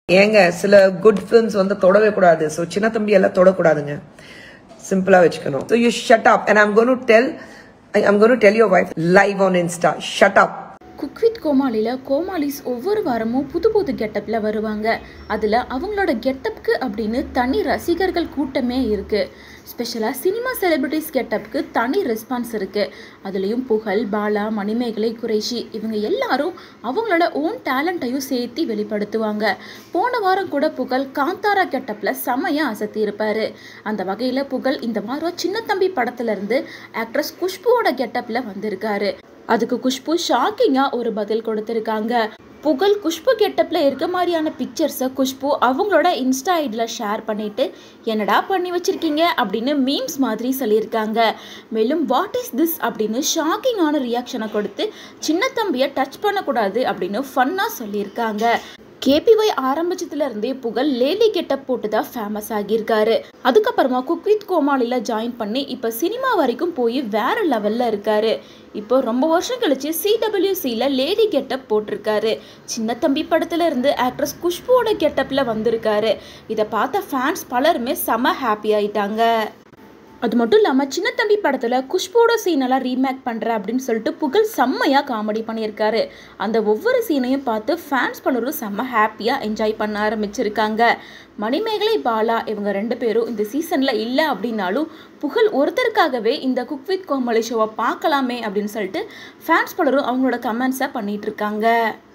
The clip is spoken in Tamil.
ஏங்க சில குட் ஃபிலிம்ஸ் வந்து தொடவே கூடாது ஸோ சின்ன தம்பி எல்லாம் தொடக்கூடாதுங்க சிம்பிளா வச்சுக்கணும் so you shut up and I'm gonna tell I'm gonna tell your wife live on Insta shut up cook with கோமாளியில் கோமாளிஸ் ஒவ்வொரு வாரமும் புது புது கெட்டப்பில் வருவாங்க அதில் அவங்களோட கெட்டப்புக்கு அப்படின்னு தனி ரசிகர்கள் கூட்டமே இருக்குது ஸ்பெஷலாக சினிமா செலிபிரிட்டிஸ் கெட்டப்புக்கு தனி ரெஸ்பான்ஸ் இருக்குது அதுலேயும் புகழ் பாலா மணிமேகலை குறைஷி இவங்க எல்லாரும் அவங்களோட ஓன் டேலண்ட்டையும் சேர்த்து வெளிப்படுத்துவாங்க போன வாரம் கூட புகழ் காந்தாரா கெட்டப்பில் செமையாக அசத்தி இருப்பார் அந்த வகையில் புகழ் இந்த வாரம் சின்ன தம்பி படத்துலேருந்து ஆக்ட்ரஸ் குஷ்புவோட கெட்டப்பில் வந்திருக்காரு அதுக்கு குஷ்பு ஷாக்கிங்காக ஒரு பதில் கொடுத்துருக்காங்க புகழ் குஷ்பு கெட்டப்பில் இருக்க மாதிரியான பிக்சர்ஸை குஷ்பு அவங்களோட இன்ஸ்டா ஐடியில் ஷேர் பண்ணிட்டு என்னடா பண்ணி வச்சிருக்கீங்க அப்படின்னு மீம்ஸ் மாதிரி சொல்லியிருக்காங்க மேலும் வாட் இஸ் திஸ் அப்படின்னு ஷாக்கிங்கான ரியாக்ஷனை கொடுத்து சின்ன தம்பியை டச் பண்ணக்கூடாது அப்படின்னு ஃபன்னாக சொல்லியிருக்காங்க கேபிஒய் ஆரம்பிச்சதுல இருந்தே புகழ் லேலி கெட்டப் போட்டு தான் ஃபேமஸ் ஆகியிருக்காரு அதுக்கப்புறமா குக் வித் கோமாளியில் ஜாயின் பண்ணி இப்போ சினிமா வரைக்கும் போய் வேற லெவலில் இருக்காரு இப்போ ரொம்ப வருஷம் கழிச்சு சிடபிள்யூசியில் லேடி கெட்டப் போட்டிருக்காரு சின்ன தம்பி படத்துல இருந்து ஆக்ட்ரஸ் குஷ்புவோட கெட்டப்பில் வந்திருக்காரு இதை பார்த்த ஃபேன்ஸ் பலருமே செம ஹாப்பி ஆயிட்டாங்க அது மட்டும் இல்லாமல் சின்ன தம்பி படத்தில் குஷ்போட சீனெல்லாம் ரீமேக் பண்ணுற அப்படின்னு சொல்லிட்டு புகழ் செம்மையாக காமெடி பண்ணியிருக்காரு அந்த ஒவ்வொரு சீனையும் பார்த்து ஃபேன்ஸ் பலரும் செம்ம ஹாப்பியாக என்ஜாய் பண்ண ஆரம்பிச்சிருக்காங்க மணிமேகலை பாலா இவங்க ரெண்டு பேரும் இந்த சீசனில் இல்லை அப்படின்னாலும் புகழ் ஒருத்தருக்காகவே இந்த குக் வித் கோமலி ஷோவை பார்க்கலாமே அப்படின்னு சொல்லிட்டு ஃபேன்ஸ் பலரும் அவங்களோட கமெண்ட்ஸை பண்ணிட்டு இருக்காங்க